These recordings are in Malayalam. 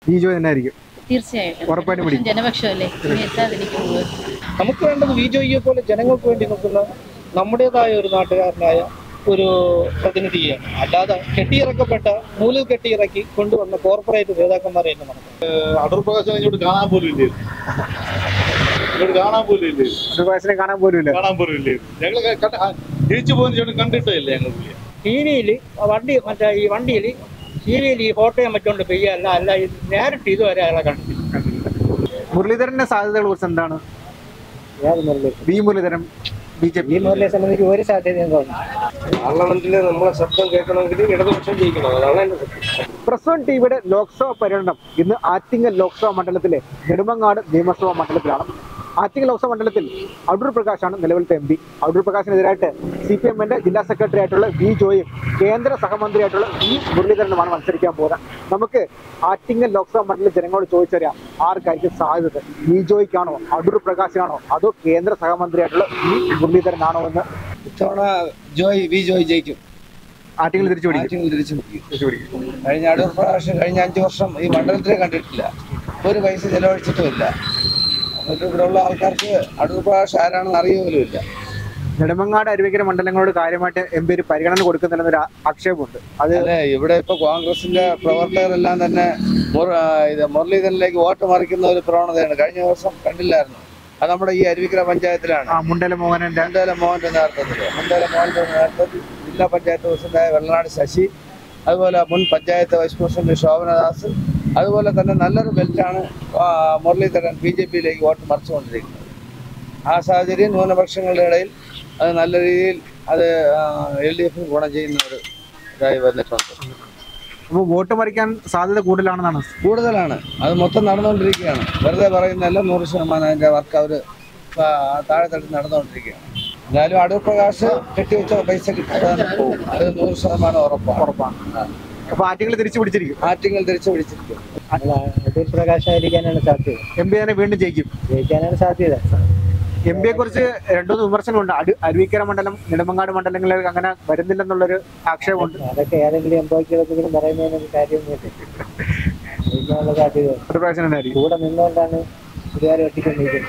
ബിജോ തന്നെ ആയിരിക്കും തീർച്ചയായിട്ടും ഉറപ്പായിട്ടും പിടിക്കും. ജനപക്ഷമല്ലേ ഇനി എത്താതിരിക്കുന്നത് നമുക്ക് വേണ്ടത് വിജോയിയെ പോലെ ജനങ്ങൾക്ക് വേണ്ടി നിൽക്കുന്ന നമ്മുടേതായ ഒരു നാട്ടുകാരനായ ഒരു പ്രതിനിധിയാണ് അല്ലാതെ കെട്ടിയിറക്കപ്പെട്ട നൂലിൽ കെട്ടിയിറക്കി കൊണ്ടുവന്ന കോർപ്പറേറ്റ് നേതാക്കന്മാരെ തന്നെ നമുക്ക് അടൂർ പ്രകാശനെ ഇങ്ങോട്ട് കാണാൻ പോലും ഇല്ലേ ഇങ്ങോട്ട് കാണാൻ പോലും ഇല്ലേ അടൂർ കാണാൻ പോലും ഇല്ല കാണാൻ പോലും ഇല്ലേ ഞങ്ങൾ തിരിച്ചു പോകുന്ന ചേട്ടൻ കണ്ടിട്ടേ ഇല്ല ഞങ്ങൾ പുള്ളിയെ ടി വിയിൽ വണ്ടി മറ്റേ ഈ വണ്ടിയിൽ ടി വിയിൽ ഈ ഫോട്ടോയും മറ്റോണ്ട് പെയ്യല്ല അല്ല ഇത് നേരിട്ട് ഇതുവരെ അയാളെ കണ്ടിട്ടില്ല മുരളീധരന്റെ സാധ്യതകളെ കുറിച്ച് എന്താണ് B Muraleedharan B J P സംബന്ധിച്ച് ഒരു സാധ്യതയും തോന്നുന്നു പാർലമെന്റിൽ നമ്മളെ ശബ്ദം കേൾക്കണമെങ്കിൽ ഇടതുപക്ഷം ജയിക്കണം അതാണ് എന്റെ സത്യം പ്രസ് വൺ ടിവിയുടെ ലോക്സഭാ പര്യടനം ഇന്ന് ആറ്റിങ്ങൽ ലോക്സഭാ മണ്ഡലത്തിലെ നെടുമങ്ങാട് നിയമസഭാ മണ്ഡലത്തിലാണ് ആറ്റിങ്ങൽ ലോക്സഭാ മണ്ഡലത്തിൽ അടൂർ പ്രകാശാണ് നിലവിലത്തെ എം പി അടൂർ പ്രകാശിനെതിരായിട്ട് സി പി എമ്മിന്റെ ജില്ലാ സെക്രട്ടറി ആയിട്ടുള്ള വി ജോയും കേന്ദ്ര സഹമന്ത്രിയായിട്ടുള്ള വി മുരളീധരനുമാണ് മത്സരിക്കാൻ പോകുന്നത് നമുക്ക് ആറ്റിങ്ങൽ ലോക്സഭാ മണ്ഡലത്തിൽ ജനങ്ങളോട് ചോദിച്ചറിയാം ആർക്കായിരിക്കും സാധ്യത വി ജോയ്ക്കാണോ അടൂർ പ്രകാശിനാണോ അതോ കേന്ദ്ര സഹമന്ത്രിയായിട്ടുള്ള വി മുരളീധരനാണോ എന്ന് ഇത്തവണ ജോയ് വി ജോയ് ജയിക്കും ആറ്റിങ്ങൽ തിരിച്ചു പിടിക്കും ആറ്റിങ്ങൽ തിരിച്ചു പിടിക്കും തിരിച്ചു പിടിക്കും കഴിഞ്ഞ അടൂർ പ്രകാശ് കഴിഞ്ഞ അഞ്ചു വർഷം ഈ മണ്ഡലത്തിലെ കണ്ടിട്ടില്ല ഒരു പൈസ ചെലവഴിച്ചിട്ടുമില്ല എന്നിട്ട് ഇവിടെയുള്ള ആൾക്കാർക്ക് അടൂർ പ്രകാശ് ആരാണെന്ന് അറിയുപോലും ഇല്ല നെടുമങ്ങാട് അരുവിക്കര മണ്ഡലങ്ങളോട് കാര്യമായിട്ട് എം പി ഒരു പരിഗണന കൊടുക്കുന്നില്ലെന്നൊരു ആ- ആക്ഷേപമുണ്ട് അത് അല്ലെ ഇവിടെ ഇപ്പൊ കോൺഗ്രസിന്റെ പ്രവർത്തകരെല്ലാം തന്നെ മുര- ആ, ഇത് മുരളീധരനിലേക്ക് വോട്ട് മറിക്കുന്ന ഒരു പ്രവണതയാണ് കഴിഞ്ഞ ദിവസം കണ്ടില്ലായിരുന്നു അത് നമ്മുടെ ഈ അരുവിക്കര പഞ്ചായത്തിലാണ് ആ മുണ്ടല മോഹനന്റെ മുണ്ടേല മോഹന്റെ നേതൃത്വത്തിൽ മുണ്ടേല മോഹന്റെ നേതൃത്വത്തിൽ ജില്ലാ പഞ്ചായത്ത് പ്രസിഡന്റായ വെള്ളനാട് ശശി അതുപോലെ മുൻ പഞ്ചായത്ത് വൈസ് പ്രസിഡന്റ് ശോഭനദാസ് അതുപോലെ തന്നെ നല്ലൊരു ബെൽറ്റാണ് ആ, മുരളീധരൻ ബി ജെ പിയിലേക്ക് വോട്ട് മറിച്ചുകൊണ്ടിരിക്കുന്നത് ആ സാഹചര്യം ന്യൂനപക്ഷങ്ങളുടെ ഇടയിൽ അത് നല്ല രീതിയിൽ അത് എൽ ഡി എഫിന് ഗുണം ചെയ്യുന്ന ഒരു ഇതായി വന്നിട്ടുണ്ട് അപ്പൊ വോട്ട് മറിക്കാൻ സാധ്യത കൂടുതലാണെന്നാണ് കൂടുതലാണ് അത് മൊത്തം നടന്നുകൊണ്ടിരിക്കുകയാണ് വെറുതെ പറയുന്നതല്ല നൂറ് ശതമാനം അതിന്റെ വർക്ക് അവർ താഴെ തട്ടി നടന്നുകൊണ്ടിരിക്കുകയാണ് എന്നാലും അടൂർ പ്രകാശ് കെട്ടിവെച്ച പൈസ കിട്ടാതെ തന്നെ പോകും അത് നൂറ് ശതമാനം ഉറപ്പാണ് ഉറപ്പാണ് അപ്പൊ ആറ്റിങ്ങൾ തിരിച്ചു പിടിച്ചിരിക്കും ആറ്റിങ്ങൾ തിരിച്ചു പിടിച്ചിരിക്കും അടൂർ പ്രകാശായിരിക്കാനാണ് സാധ്യത എം പി തന്നെ വീണ്ടും ജയിക്കും ജയിക്കാനാണ് സാധ്യത എം പിയെ കുറിച്ച് രണ്ടുമൂന്ന് വിമർശനമുണ്ട് അരു അരുവിക്കര മണ്ഡലം നെടുമങ്ങാട് മണ്ഡലങ്ങളിൽ അങ്ങനെ വരുന്നില്ലെന്നുള്ളൊരു ആക്ഷേപമുണ്ട് അതൊക്കെ ഏതെങ്കിലും എംപ്ലോയ്ക്കെങ്കിലും പറയുന്നതിനൊരു കാര്യമൊന്നുമില്ല ജയിക്കാനുള്ള സാധ്യത ഒരു പ്രാവശ്യം തന്നെ ആയിരിക്കും കൂടെ നിന്നുകൊണ്ടാണ് ഇതുവരെ ഒട്ടിക്കൊണ്ടിരിക്കുന്നത്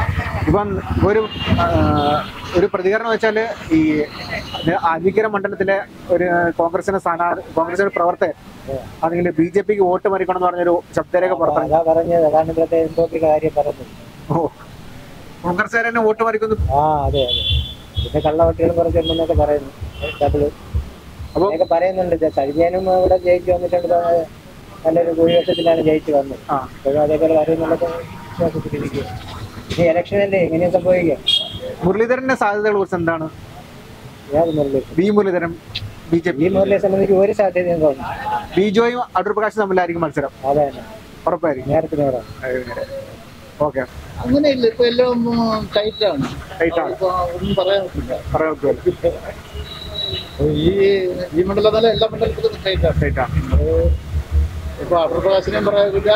ഇപ്പം ഒരു ആ, ഒരു പ്രതികരണം വെച്ചാൽ ഈ അരുവിക്കര മണ്ഡലത്തിലെ ഒരു കോൺഗ്രസിന്റെ സ്ഥാനാർത്ഥി കോൺഗ്രസിന്റെ പ്രവർത്തകൻ അല്ലെങ്കിൽ ബി ജെ പിക്ക് വോട്ട് മറിക്കണം എന്ന് പറഞ്ഞൊരു ശബ്ദരേഖ പുറത്തിറങ്ങി അതാ പറഞ്ഞത് അതാണ് ഇവിടുത്തെ എംപ്ലോയ്ക്ക് കാര്യം പറഞ്ഞത് ഓ കോൺഗ്രസ്സുകാർ തന്നെ വോട്ട് മറിക്കുന്നു ആ അതെ അതെ പിന്നെ കള്ളവട്ടികളും കുറച്ചുണ്ടെന്നൊക്കെ പറയുന്നു ഡബിള് അപ്പൊ അങ്ങനെയൊക്കെ പറയുന്നുണ്ട് ഇത് കഴിഞ്ഞാലും ഇവിടെ ജയിച്ചു വന്നിട്ടുണ്ട് ഇപ്പൊ നല്ലൊരു ഭൂരിപക്ഷത്തിലാണ് ജയിച്ചു വന്നത് ആ. അപ്പോഴും അതേപോലെ വരുന്നുള്ളത് വിശ്വാസത്തിലിരിക്കുക ഇനി ഇലക്ഷൻ അല്ലേ എങ്ങനെയാ സംഭവിക്കുക മുരളീധരന്റെ സാധ്യതകളെ കുറിച്ച് എന്താണ് ഏത് Murali B Muraleedharan B J P ഈ മുരളിയെ സംബന്ധിച്ച് ഒരു സാധ്യതയും തോന്നുന്നു ബിജോയും അടൂർ പ്രകാശും തമ്മിലായിരിക്കും മത്സരം അതെ തന്നെ ഉറപ്പായിരിക്കും നേരത്തിനോടാ ഓക്കെ അങ്ങനെയില്ല ഇപ്പൊ എല്ലാം ടൈറ്റാണ് ടൈറ്റാണ് ഇപ്പൊ ഒന്നും പറയാൻ പറ്റില്ല പറയാൻ പറ്റുമല്ലോ ഈ ഈ മണ്ഡലത്തിലെ എല്ലാ മണ്ഡലത്തിലും ടൈറ്റാണ് ടൈറ്റാണ് ഇപ്പൊ അടൂർ പ്രകാശിനെയും പറയാനില്ല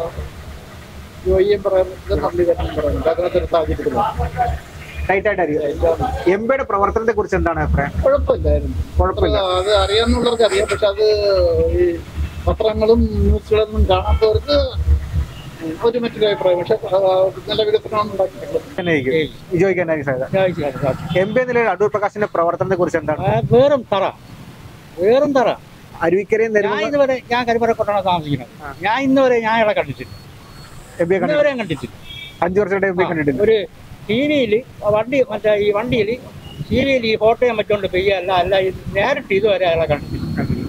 ജോയിയും പറയാനില്ല മുരളീധരനും പറയാനില്ല അങ്ങനത്തെ ഒരു സാഹചര്യത്തിലാണ് ടൈറ്റ് ആയിട്ടായിരിക്കും എം പിയുടെ പ്രവർത്തനത്തെ കുറിച്ച് എന്താണ് അഭിപ്രായം കുഴപ്പമില്ലായിരുന്നു കുഴപ്പമില്ല അത് അറിയാവുന്നവർക്ക് അറിയാം പക്ഷെ അത് ഈ പത്രങ്ങളും ന്യൂസുകളൊന്നും കാണാത്തവർക്ക് ഒരു മറ്റൊരു അഭിപ്രായം പക്ഷെ ആ, നല്ല വികസനമാണ് ഉണ്ടാക്കിയിട്ടുള്ളത് തന്നെ ആയിരിക്കും ബിജോയ്ക്ക് തന്നെ സാധ്യത എം പി നിലയിൽ അടൂർ പ്രകാശിന്റെ പ്രവർത്തനത്തെ കുറിച്ച് എന്താണ് വേറും തറ വേറും തറ അരുവിക്കരയും ഞാൻ നെരുമ ഇതുവരെ ഞാൻ കരിമറക്കൊണ്ടാണ് താമസിക്കുന്നത് ഞാൻ ഇന്ന് വരെ ഞാൻ ഇവിടെ കണ്ടിട്ടില്ല എം പിയെ ഇന്ന് കണ്ടിട്ടില്ല വരെ കണ്ടിട്ടില്ല അഞ്ചു വർഷമായിട്ട് എം പി കണ്ടിട്ടില്ല ഒരു ടി വിയിൽ വണ്ടി മറ്റേ ഈ വണ്ടിയിൽ ടി വിയിൽ ഈ ഫോട്ടോയും മറ്റോണ്ട് പെയ്യല്ല അല്ല ഇത് നേരിട്ട് ഇതുവരെ അയാളെ കണ്ടിട്ടില്ല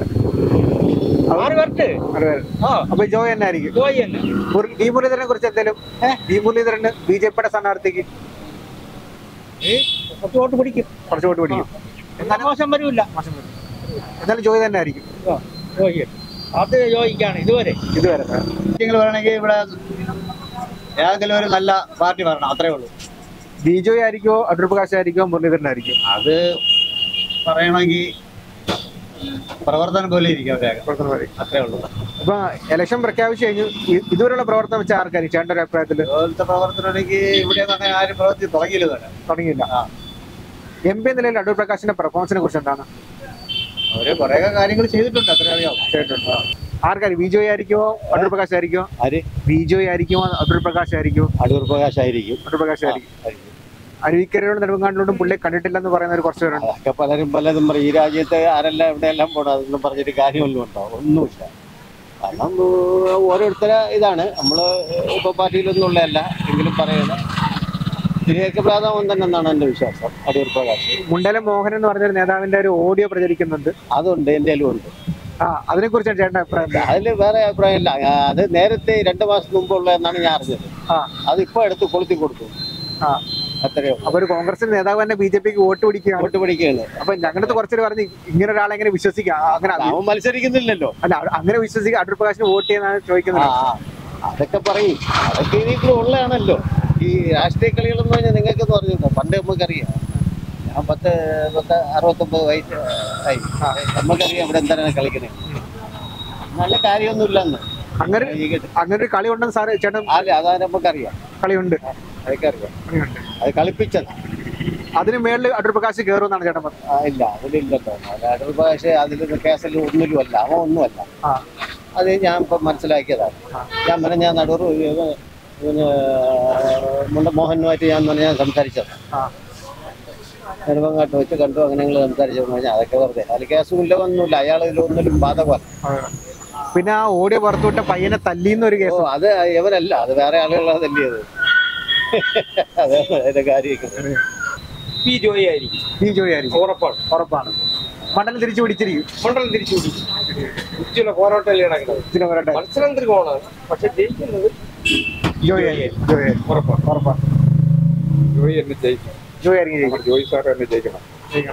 ആറ് പേർക്ക് അതെ. ആ അപ്പൊ ജോയ് തന്നെ ആയിരിക്കും ജോയി തന്നെ മുരളി- വി മുരളീധരനെ കുറിച്ച് എന്തെങ്കിലും വി മുരളീധരന് ബി ജെ പിയുടെ സ്ഥാനാർത്ഥിക്ക് ഈ കുറച്ച് വോട്ട് പിടിക്കും കുറച്ച് വോട്ട് പിടിക്കും എന്നാലും മോശം വരില്ല എന്നാലും ജോയ് തന്നെ ആയിരിക്കും ജോയി അത് ജോയിക്കാണ് ഇതുവരെ ഇതുവരെ നിങ്ങൾ പറയണമെങ്കിൽ ഇവിടെ ഏതെങ്കിലും ഒരു നല്ല പാർട്ടി വരണം അത്രേ ഉള്ളൂ ബി ജോയ് ആയിരിക്കോ അടൂർ പ്രകാശ് ആയിരിക്കോ മുരളീധരൻ ആയിരിക്കും അത് പറയണമെങ്കിൽ പ്രവർത്തനം പോലെ ഇരിക്കും അവരെ അത്രേ ഉള്ളൂ അപ്പൊ ഇലക്ഷൻ പ്രഖ്യാപിച്ചു കഴിഞ്ഞു ഇ- ഇതുവരെയുള്ള പ്രവർത്തനം വെച്ച ആർക്കായിരിക്കും ചേട്ടന്റെ ഒരു അഭിപ്രായത്തിൽ ഇതുപോലത്തെ പ്രവർത്തനമാണെങ്കിൽ ഇവിടെ അങ്ങനെ ആരും പ്രവർത്തി തുടങ്ങിയില്ല തന്നെ തുടങ്ങിയില്ല എം പി നിലയിൽ അടൂർ പ്രകാശിന്റെ പെർഫോമൻസിനെ കുറിച്ച് എന്താണ് അവര് കുറെ കാര്യങ്ങൾ ചെയ്തിട്ടുണ്ട് അത്ര അറിയാം കേട്ടിട്ടുണ്ട് ആർക്കാരും വിജയ് ആയിരിക്കുമോ അടൂർ പ്രകാശ് ആയിരിക്കുമോ ആര് വിജയ് ആയിരിക്കുമോ അടൂർ പ്രകാശ് ആയിരിക്കുമോ അടൂർ പ്രകാശ് ആയിരിക്കും അടൂർ പ്രകാശ് ആയിരിക്കും അരുവിക്കരയോടും നെടുമങ്ങാണ്ടിലോട്ടും പുള്ളി കണ്ടിട്ടില്ലെന്ന് പറയുന്നവർ കുറച്ച് പേരുണ്ട് അതൊക്കെ പലരും പലതും പറയും ഈ രാജ്യത്ത് ആരെല്ലാം എവിടെയെല്ലാം പോകണം അതൊന്നും പറഞ്ഞിട്ട് കാര്യമൊന്നും ഉണ്ടോ ഒന്നുമില്ല കാരണം ഏഹ്, ഓരോരുത്തരെ ഇതാണ് നമ്മൾ ഇപ്പോൾ പാർട്ടിയിലൊന്നും ഉള്ളതല്ല എങ്കിലും പറയണം ഇതിലേക്ക് പ്രാധാന്യം തന്നെ എന്നാണ് എൻ്റെ വിശ്വാസം അടൂർ പ്രകാശ് മുണ്ടലം മോഹൻ എന്ന് പറഞ്ഞൊരു നേതാവിന്റെ ഒരു ഓഡിയോ പ്രചരിക്കുന്നുണ്ട് അതുണ്ട് എൻ്റെ ഉണ്ട് ആ അതിനെ കുറിച്ചാണ് ചേട്ടൻ്റെ അഭിപ്രായം എന്താ? അതിൽ വേറെ അഭിപ്രായമില്ല ആ, അത് നേരത്തെ രണ്ട് മാസം മുമ്പുള്ള എന്നാണ് ഞാൻ അറിഞ്ഞത് ആ അതിപ്പോൾ എടുത്ത് കൊളുത്തി കൊടുത്തു ആ അത്രയോ അപ്പൊ ഒരു കോൺഗ്രസിന്റെ നേതാവ് തന്നെ ബി ജെ പിക്ക് വോട്ട് പിടിക്കുകയാണ് വോട്ട് പിടിക്കുകയാണ് അപ്പൊ ഞങ്ങളുടെ കുറച്ചുപേര് പറഞ്ഞ് ഇങ്ങനെ ഒരാളെ എങ്ങനെ വിശ്വസിക്കാം ആ, അങ്ങനെ അവൻ മത്സരിക്കുന്നില്ലല്ലോ അല്ല അങ്ങനെ വിശ്വസിക്കുക അടൂർ പ്രകാശിന് വോട്ട് ചെയ്യുന്നതാണ് ആ ചോദിക്കുന്നത് ആ. അതൊക്കെ പറയും അതൊക്കെ ഇതിൽ ഉള്ളതാണല്ലോ ഈ രാഷ്ട്രീയ കളികളെന്ന് പറഞ്ഞാൽ നിങ്ങൾക്ക് പറഞ്ഞു പണ്ട് നമുക്കറിയാം ഞാൻ പത്ത് പത്ത് അറുപത്തൊമ്പത് വയസ്സ് ആയി നമുക്കറിയാം ഇവിടെ എന്താണ് കളിക്കുന്നത് നല്ല കാര്യമൊന്നുമില്ലെന്ന് അങ്ങനെ ഈ കേട്ട്- അങ്ങനെ ഒരു കളി ഉണ്ടെന്ന് സാറ് ചേട്ടൻ അല്ല അതാ നമുക്കറിയാം കളിയുണ്ട് അതൊക്കെ അറിയാം കളിയുണ്ട് അത് കളിപ്പിച്ചത് അതിന് മേളിൽ അടൂർ പ്രകാശ് കയറുമെന്നാണ് ചേട്ടൻ പറഞ്ഞത് ആ, ഇല്ല അതിലില്ലല്ലോ അത് അടൂർ പ്രകാശ് അതിൽ കേസിൽ ഒന്നിലും അല്ല അവൻ ഒന്നുമല്ല ആ അത് ഞാൻ ഇപ്പം മനസ്സിലാക്കിയതാണ് ഞാൻ പറഞ്ഞ ഞാൻ നടൂർ ഇവന് ഇവന് മുണ്ട മോഹനുമായിട്ട് ഞാൻ പറഞ്ഞ ഞാൻ സംസാരിച്ചത് ആ നെടുമങ്ങാട്ട് വെച്ച് കണ്ടു അങ്ങനെ ഞങ്ങൾ സംസാരിച്ചു പറഞ്ഞാൽ അതൊക്കെ വെറുതെ അതിൽ കേസുമില്ല ഒന്നുമില്ല അയാൾ ഇതിലൊന്നിലും ബാധകമല്ല ആ. പിന്നെ ആ ഓഡിയോ പുറത്തുവിട്ട പയ്യനെ തല്ലിന്ന ഒരു ഓ കേസ് അത് ഇവരല്ല അത് വേറെ ആളുകളാണ് തല്ലിയത് അതെ അതിന്റെ കാര്യമൊക്കെ പി ജോയി ആയിരിക്കും ബി ജോയി ആയിരിക്കും ഉറപ്പാണ് ഉറപ്പാണ് മണ്ഡലം തിരിച്ചു പിടിച്ചിരിക്കും മണ്ഡലം തിരിച്ചു പിടിക്കും ഉജ്ജ്വല പോരാട്ടമല്ലേ നടക്കുന്നത് ഇതിന് പോരാട്ടെ മത്സരം ത്രികോണാണ് പക്ഷെ ജയിക്കുന്നത് ജോയി ആയിരിക്കും ജോയി ആയിരിക്കും ഉറപ്പാണ് ഉറപ്പാണ് ജോയി എന്നെ ജയിക്കും ജോയി ആയിരിക്കും ജയിക്കും നമ്മുടെ ജോയി സാർ എന്നെ ജയിക്കണം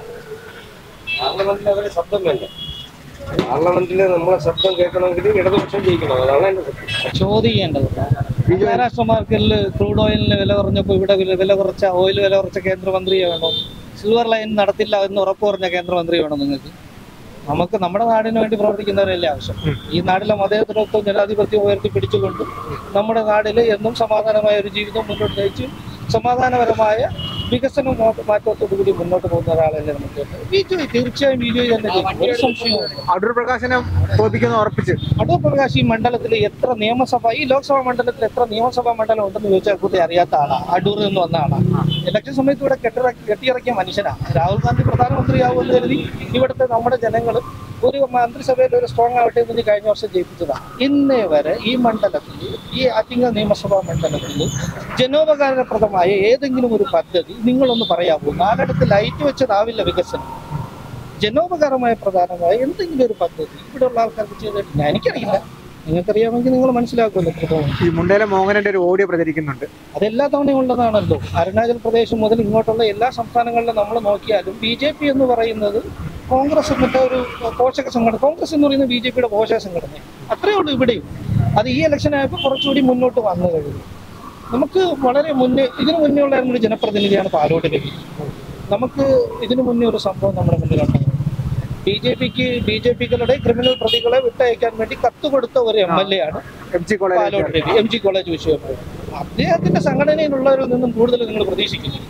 പാർലമെന്റിൽ അവരെ ശബ്ദം വേണ്ട പാർലമെന്റിൽ നമ്മളെ ശബ്ദം കേൾക്കണമെങ്കിൽ ഇടതുപക്ഷം ജയിക്കണം അതാണ് എന്റെ സത്യം ചോദിക്കേണ്ടത് അന്താരാഷ്ട്ര മാർക്കറ്റിൽ ക്രൂഡ് ഓയിലിന് വില കുറഞ്ഞപ്പോൾ ഇവിടെ വില വില കുറച്ച ഓയിൽ വില കുറച്ച കേന്ദ്രമന്ത്രിയെ വേണോ സിൽവർ ലൈൻ നടത്തില്ല എന്ന് ഉറപ്പ് പറഞ്ഞ കേന്ദ്രമന്ത്രി വേണോ നിങ്ങൾക്ക് നമുക്ക് നമ്മുടെ നാടിന് വേണ്ടി പ്രവർത്തിക്കുന്നവരല്ലേ ആവശ്യം ഈ നാട്ടിലെ മതേതരത്വം ജനാധിപത്യം ഉയർത്തി പിടിച്ചുകൊണ്ട് നമ്മുടെ നാട്ടിൽ എന്നും സമാധാനമായ ഒരു ജീവിതം മുന്നോട്ട് നയിച്ച് സമാധാനപരമായ വികസന മാറ്റത്തോടു കൂടി മുന്നോട്ട് പോകുന്ന ഒരാളല്ലേ നമുക്ക് ബി ജെ തീർച്ചയായും ബി ജെ തന്നെ ജയിക്കും. ഒരു സംശയവും അടൂർ പ്രകാശനെ തോപ്പിക്കുന്ന ഉറപ്പിച്ച് അടൂർ പ്രകാശ് ഈ മണ്ഡലത്തിൽ എത്ര നിയമസഭ ഈ ലോക്സഭാ മണ്ഡലത്തിൽ എത്ര നിയമസഭാ മണ്ഡലം ഉണ്ടെന്ന് ചോദിച്ചാൽ കൂട്ടി അറിയാത്ത ആളാ അടൂർ എന്ന് വന്ന ആളാ ഇലക്ഷൻ സമയത്ത് ഇവിടെ കെട്ടിറക്കി കെട്ടിയിറക്കിയ മനുഷ്യനാണ് രാഹുൽ ഗാന്ധി പ്രധാനമന്ത്രിയാവുമെന്ന് കരുതി ഇവിടുത്തെ നമ്മുടെ ജനങ്ങൾ ഒരു മന്ത്രിസഭയിൽ ഒരു സ്ട്രോങ് ആവട്ടെ എന്ന് കഴിഞ്ഞ വർഷം ജയിപ്പിച്ചതാണ് ഇന്നേ വരെ ഈ മണ്ഡലത്തിൽ ഈ ആറ്റിങ്ങൽ നിയമസഭാ മണ്ഡലത്തിൽ ജനോപകാരപ്രദമായ ഏതെങ്കിലും ഒരു പദ്ധതി നിങ്ങളൊന്ന് പറയാമോ നാലിടത്ത് ലൈറ്റ് വെച്ചതാവില്ല വികസനം ജനോപകാരമായ പ്രധാനമായ എന്തെങ്കിലും ഒരു പദ്ധതി ഇവിടെയുള്ള ആൾക്കാർക്ക് ചെയ്തിട്ടില്ല എനിക്കറിയില്ല നിങ്ങൾക്കറിയാമെങ്കിൽ നിങ്ങൾ മനസ്സിലാക്കുമല്ലോ എത്രത്തോളം ഈ മുണ്ടേലെ മോഹനന്റെ ഒരു ഓഡിയോ പ്രചരിക്കുന്നുണ്ട് അതെല്ലാ തവണയും ഉള്ളതാണല്ലോ അരുണാചൽ പ്രദേശ് മുതൽ ഇങ്ങോട്ടുള്ള എല്ലാ സംസ്ഥാനങ്ങളിലും നമ്മൾ നോക്കിയാലും ബി ജെ പി എന്ന് പറയുന്നത് കോൺഗ്രസ് മറ്റേ ഒരു പോഷക സംഘടന കോൺഗ്രസ് എന്ന് പറയുന്നത് ബി ജെ പിയുടെ പോഷക സംഘടന അത്രയേ ഉള്ളൂ ഇവിടെയും അത് ഈ ഇലക്ഷൻ ആയപ്പോൾ കുറച്ചുകൂടി മുന്നോട്ട് വന്നു കഴിഞ്ഞു നമുക്ക് വളരെ മുന്നേ ഇതിനു മുന്നേ ഉള്ള ഒരു ജനപ്രതിനിധിയാണ് പാലോട്ടിലേക്ക് നമുക്ക് ഇതിനു മുന്നേ ഒരു സംഭവം നമ്മുടെ മുന്നിലുണ്ട് ബി ജെ പിക്ക് ബി ജെ പികളുടെ ക്രിമിനൽ പ്രതികളെ വിട്ടയക്കാൻ വേണ്ടി കത്ത് കൊടുത്ത ഒരു എം എൽ എ ആണ് M G college Palode Ravi M G college വിശ്വവിദ്യാലയം അദ്ദേഹത്തിന്റെ സംഘടനയിലുള്ളവരിൽ നിന്നും കൂടുതൽ നിങ്ങൾ പ്രതീക്ഷിക്കുന്നു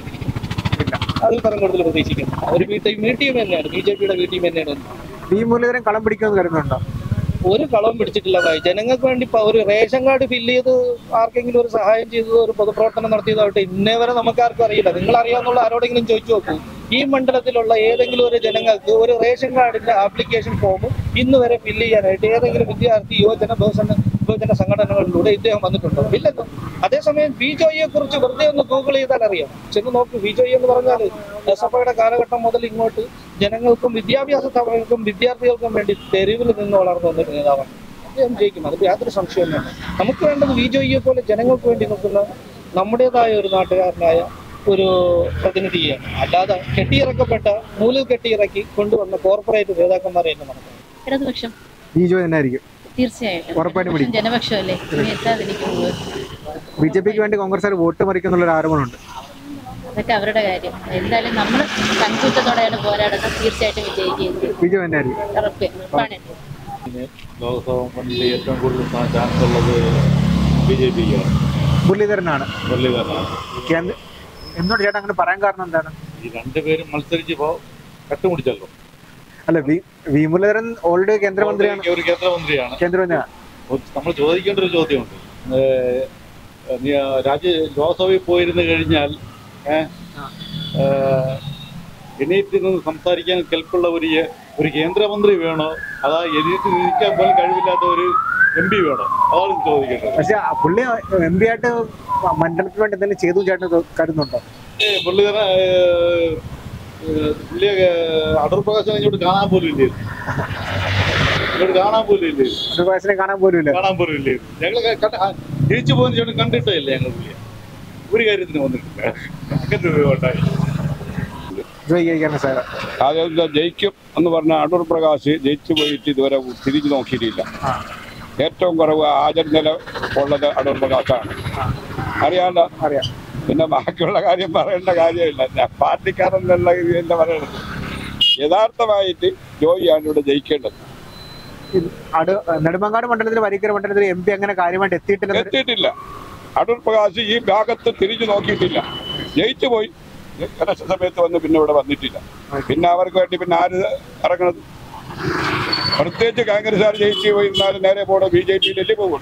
അതിൽ പരം കൂടുതൽ പ്രതീക്ഷിക്കുന്നു അവർ ബി ടീം ബി ടീം തന്നെയാണ് ബി ജെ പിയുടെ ബി ടീം തന്നെയാണ് വി മുരളീധരൻ കളം പിടിക്കുമെന്ന് കരുതുന്നുണ്ടോ ഒരു കളവും പിടിച്ചിട്ടില്ല ഭായി ജനങ്ങൾക്ക് വേണ്ടി ഇപ്പൊ ഒരു റേഷൻ കാർഡ് ഫില്ല് ചെയ്ത് ആർക്കെങ്കിലും ഒരു സഹായം ചെയ്തതോ ഒരു പൊതുപ്രവർത്തനം നടത്തിയതാവട്ടെ ഇന്നേ വരെ നമുക്ക് ആർക്കും അറിയില്ല നിങ്ങൾ അറിയാവുന്ന ആരോടെങ്കിലും ചോദിച്ചു നോക്കൂ ഈ മണ്ഡലത്തിലുള്ള ഏതെങ്കിലും ഒരു ജനങ്ങൾക്ക് ഒരു റേഷൻ കാർഡിന്റെ ആപ്ലിക്കേഷൻ ഫോം ഇന്ന് വരെ ഫില്ല് ചെയ്യാനായിട്ട് ഏതെങ്കിലും വിദ്യാർത്ഥി യുവജന ബഹുജന യുവജന സംഘടനകളിലൂടെ ഇദ്ദേഹം വന്നിട്ടുണ്ടോ ഇല്ലല്ലോ അതേസമയം ബി ജോയിയെ കുറിച്ച് വെറുതെ ഒന്ന് ഗൂഗിൾ ചെയ്താൽ അറിയാം ചെന്ന് നോക്കൂ ബി ജോയി എന്ന് പറഞ്ഞാൽ സഭയുടെ കാലഘട്ടം മുതൽ ഇങ്ങോട്ട് ജനങ്ങൾക്കും വിദ്യാഭ്യാസ സ്ഥാപനങ്ങൾക്കും വിദ്യാർത്ഥികൾക്കും വേണ്ടി തെരുവിൽ നിന്ന് വളർന്നു വന്നൊരു നേതാവാണ് അദ്ദേഹം ജയിക്കും അതിൽ യാതൊരു സംശയവും വേണ്ട നമുക്ക് വേണ്ടത് വി ജോയിയെ പോലെ ജനങ്ങൾക്ക് വേണ്ടി നിൽക്കുന്ന നമ്മുടേതായ ഒരു നാട്ടുകാരനായ ഒരു പ്രതിനിധിയാണ് അല്ലാതെ കെട്ടിയിറക്കപ്പെട്ട നൂലിൽ കെട്ടിയിറക്കി കൊണ്ടുവന്ന കോർപ്പറേറ്റ് നേതാക്കന്മാരെ തന്നെ നടക്കുന്നത് ഇടതുപക്ഷം ബി ജോയ് തന്നെ ആയിരിക്കും തീർച്ചയായിട്ടും ഉറപ്പായിട്ടും പിടിക്കും. ജനപക്ഷമല്ലേ ഇനി എത്താതിരിക്കുന്നത് ബി ജെ പിക്ക് വേണ്ടി കോൺഗ്രസ് വോട്ട് മറിക്കുന്നുള്ള ഒരു ആരോപണമുണ്ട് അതൊക്കെ അവരുടെ കാര്യം എന്തായാലും നമ്മൾ കൺകൂറ്റത്തോടെയാണ് പോരാടുന്നത് തീർച്ചയായിട്ടും വിജയിക്കുകയും ചെയ്യും ബി ജെ തന്നെ ആയിരിക്കും ഉറപ്പ് ഉറപ്പാണ് ലോക്സഭ മണ്ഡലിൽ ഏറ്റവും കൂടുതൽ ചാൻസ് ഉള്ളത് ബി ജെ പിക്കാണ് മുരളീധരനാണ് മുരളീധരനാണ് കേന്ദ്ര എന്തുകൊണ്ട് ചേട്ടാ അങ്ങനെ പറയാൻ കാരണം എന്താണ് ഈ രണ്ടുപേരും മത്സരിച്ച് ഇപ്പോൾ കട്ടുമുടിച്ചല്ലോ അല്ല വി വി മുരളീധരൻ ഓൾറെഡി കേന്ദ്രമന്ത്രിയാണ് ഒരു കേന്ദ്രമന്ത്രിയാണ് കേന്ദ്രമന്ത്രിയാണ് നമ്മൾ ചോദിക്കേണ്ട ഒരു ചോദ്യമുണ്ട് ഏഹ്, നീ ആ രാജ്യ ലോക്സഭയിൽ പോയിരുന്നു കഴിഞ്ഞാൽ ഏഹ്, ഏഹ്, എണീറ്റ് നിന്ന് സംസാരിക്കാൻ കെൽപ്പുള്ള ഒരു യെ- ഒരു കേന്ദ്രമന്ത്രി വേണോ അതാ എണീറ്റ് നിൽക്കാൻ പോലും കഴിവില്ലാത്ത ഒരു എം പി വേണോ അതാണ് ചോദിക്കേണ്ടത് പക്ഷെ ആ പുള്ളി എം പി ആയിട്ട് മണ്ഡലത്തിന് വേണ്ടി എന്തെങ്കിലും ചെയ്തു ചേട്ടൻ തോ- കരുതുന്നുണ്ടോ ഏ, പുള്ളിക്കാരൻ ഏഹ്, ഏഹ്, പുള്ളിയെ ഏഹ്, അടൂർ പ്രകാശനെ ഇങ്ങോട്ട് കാണാൻ പോലും ഇല്ലേ ഇങ്ങോട്ട് കാണാൻ പോലും ഇല്ലേ ഒരു വയസ്സിനെ കാണാൻ പോലും ഇല്ല കാണാൻ പോലും ഇല്ലേ ഞങ്ങൾ തിരിച്ചു പോകുന്ന ചേട്ടൻ കണ്ടിട്ടേ ഇല്ല ഞങ്ങൾ പുള്ളിയെ ഒരു കാര്യത്തിന് വന്നിട്ടില്ല അങ്ങനെ ഒരു ഉണ്ടായി ജോയിക്കാണ് സാർ അതെന്താ ജയിക്കും എന്ന് പറഞ്ഞ അടൂർ പ്രകാശ് ജയിച്ചു പോയിട്ട് ഇതുവരെ തിരിഞ്ഞു നോക്കിയിട്ടില്ല ഏറ്റവും കുറവ് ആചര നില ഉള്ളത് അടൂർ പ്രകാശാണ് അറിയാമല്ലോ അറിയാം പിന്നെ ബാക്കിയുള്ള കാര്യം പറയേണ്ട കാര്യമില്ല ഞാൻ പാർട്ടിക്കാരൻ എന്നുള്ള എന്താ പറയണത് യഥാർത്ഥമായിട്ട് ജോയിയാണ് ഇവിടെ ജയിക്കേണ്ടത് ഇത് അട് നെടുമങ്ങാട് മണ്ഡലത്തിൽ വരിക്കര മണ്ഡലത്തിൽ എം പി അങ്ങനെ കാര്യമായിട്ട് എത്തിയിട്ടില്ല എത്തിയിട്ടില്ല അടൂർ പ്രകാശ് ഈ ഭാഗത്ത് തിരിഞ്ഞു നോക്കിയിട്ടില്ല ജയിച്ചു പോയി ഇലക്ഷൻ സമയത്ത് വന്ന് പിന്നെ ഇവിടെ വന്നിട്ടില്ല പിന്നെ അവർക്ക് വേണ്ടി പിന്നെ ആര് ഇറങ്ങണത് പ്രത്യേകിച്ച് കോൺഗ്രസ്സുകാർ ജയിച്ചു പോയി എന്നാലും നേരെ പോടെ ബി ജെ പിയിലല്ലേ പോകുള്ളൂ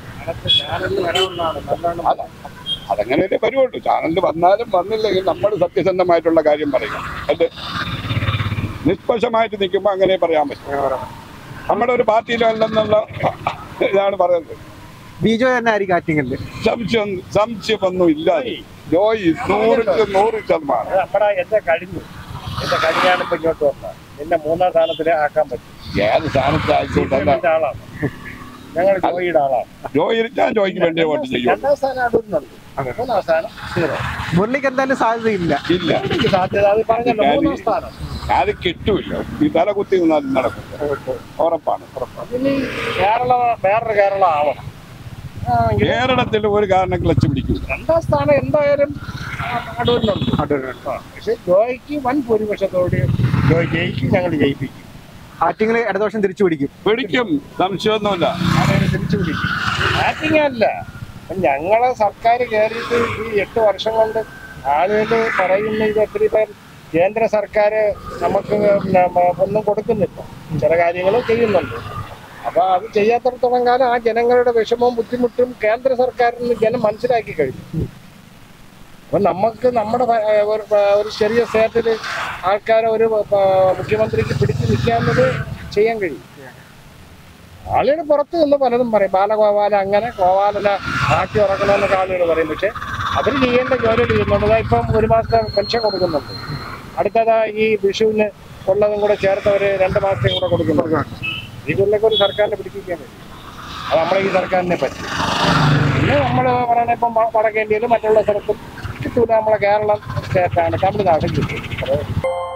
അല്ല അതങ്ങനെയല്ലേ വരുവുള്ളൂ ചാനലിൽ വന്നാലും വന്നില്ലെങ്കിൽ നമ്മൾ സത്യസന്ധമായിട്ടുള്ള കാര്യം പറയുക അല്ലേ നിഷ്പക്ഷമായിട്ട് നിൽക്കുമ്പോൾ അങ്ങനെ പറയാൻ പറ്റും നമ്മുടെ ഒരു പാർട്ടിയിലല്ലെന്നുള്ള ഇതാണ് പറയുന്നത് ബിജോ തന്നെ ആയിരിക്കും ആറ്റിങ്ങലില് സംശയം സംശയമൊന്നും ഇല്ലാതെ ജോയി നൂറിക്ക് നൂറ് ശതമാനം നമ്മുടെ എന്റെ കഴിഞ്ഞു എന്റെ കഴിഞ്ഞാണ് ഇപ്പൊ ഇങ്ങോട്ട് വന്നത് എന്നെ മൂന്നാം സ്ഥാനത്തില് ആക്കാൻ പറ്റും ഏത് സ്ഥാനത്ത് ആയിക്കോട്ടല്ല ഇതിന്റെ ആളാണ് ഞങ്ങൾ ജോയിയുടെ ആളാണ് ജോയി ഞാൻ ജോയിക്ക് വേണ്ടി വോട്ട് ചെയ്യും രണ്ടാം സ്ഥാനം അടൂരിനുണ്ട് മൂന്നാം സ്ഥാനം സീറോ മുരളിക്ക് എന്തായാലും സാധ്യതയില്ല ഇല്ല എനിക്ക് സാധ്യത അത് പറഞ്ഞല്ലോ മൂന്നാം സ്ഥാനം അത് കിട്ടൂല ഈ തല കുത്തി നിന്നാലും നടക്കില്ല ഉറപ്പാണ് ഉറപ്പാണ് അതിന് കേരള വേറൊരു കേരളം ആവണം ആ, എങ്കിൽ കേരളത്തിൽ ഒരു കാരണം ക്ലച്ച് പിടിക്കൂല രണ്ടാം സ്ഥാനം എന്തായാലും ആ, അടൂരിനുണ്ട് ആ, പക്ഷെ ജോയ്ക്ക് വൻ ഭൂരിപക്ഷത്തോട് ജോയ് ജയിക്കും ഞങ്ങൾ ജയിപ്പിക്കും ആറ്റിങ്ങൽ ഇടതുപക്ഷം തിരിച്ചു പിടിക്കും പിടിക്കും സംശയമൊന്നുമില്ല അങ്ങനെ തിരിച്ചു പിടിക്കും ബാറ്റിംഗ് അല്ല ഞങ്ങളെ സർക്കാർ കയറിയിട്ട് ഈ എട്ട് വർഷം കൊണ്ട് ആളുകൾ പറയുന്ന ഇത് ഒത്തിരി പേർ കേന്ദ്ര സർക്കാർ നമുക്ക് പിന്നെ മ- ഒന്നും കൊടുക്കുന്നില്ല ചില കാര്യങ്ങൾ ചെയ്യുന്നുണ്ട് അപ്പൊ അത് ചെയ്യാത്തിടത്തോളം കാലം ആ ജനങ്ങളുടെ വിഷമവും ബുദ്ധിമുട്ടും കേന്ദ്ര സർക്കാരിന് ജനം മനസ്സിലാക്കി കഴിഞ്ഞു അപ്പൊ നമുക്ക് നമ്മുടെ ഭ- ഏഹ് ഒരു ഭ- ഒരു ചെറിയ സ്റ്റേറ്റിൽ ആൾക്കാരെ ഒരു ഭ- മുഖ്യമന്ത്രിക്ക് പിടിച്ചു നിൽക്കാവുന്നത് ചെയ്യാൻ കഴിയും ആളുകൾ പുറത്ത് നിന്ന് പലതും പറയും ബാലഗോപാല അങ്ങനെ ഗോപാലനെ മാറ്റി ഉറക്കണമെന്നൊക്കെ ആളുകൾ പറയും പക്ഷെ അവർ ചെയ്യേണ്ട ജോലി ചെയ്യുന്നുണ്ട് ദാ ഇപ്പം ഒരു മാസത്തെ പെൻഷൻ കൊടുക്കുന്നുണ്ട് അടുത്തതാ ഈ വിഷുവിന് ഉള്ളതും കൂടെ ചേർത്ത് ഒരു രണ്ട് മാസത്തെയും കൂടെ കൊടുക്കുന്നുണ്ട് ഇതിലൊക്കെ ഒരു സർക്കാരിനെ പിടിപ്പിക്കാൻ കഴിയും അത് നമ്മളെ ഈ സർക്കാരിനെ പറ്റും പിന്നെ നമ്മൾ പറയുന്ന ഇപ്പം വ- വടക്കേന്ത്യയിലും മറ്റുള്ള സ്ഥലത്തും കിട്ടൂല നമ്മളെ കേരളം സ്റ്റേറ്റാണ് തമിഴ്നാട് കിട്ടും അപ്പൊ